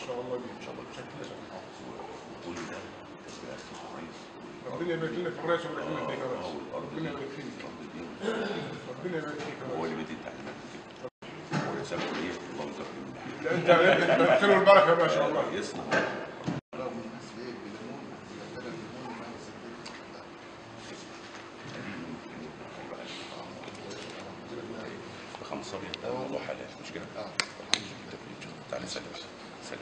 شاء الله دي ان شاء الله بشكل وكل ده تسبيحات كويس ربنا يبارك لنا في الرئيس ويبارك لنا فيك يا ريس والارض ربنا دي يبارك فيك الارض دي ربنا يبارك فيك يا هو ريس اللي بدي التعليمات كده هو اللي سابق ليه الله يكرمه لا، انت انت الخير والبركه ما شاء الله يصنع رغم الناس ليه بيلمون عندنا بيلمون ما بخمسة الموضوع حلال مش كده؟ اه تعالى سلم سلم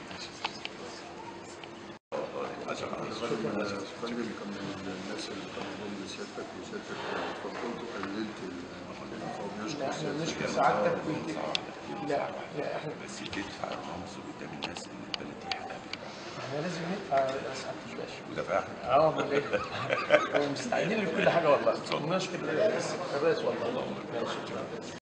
على فندم كان من الناس اللي كانوا ضمن سيادتك وسيادتك فضلت وقللت المقام يشكر احنا سيادتك بنشكر سعادتك بنت- لا لا احنا بس تدفع الرمز قدام الناس ان البلد دي حقها احنا لازم ندفع يا سعاده الباشا ودفعها اه امال ايه؟ مستعدين لكل حاجه والله نشكر الرئيس والله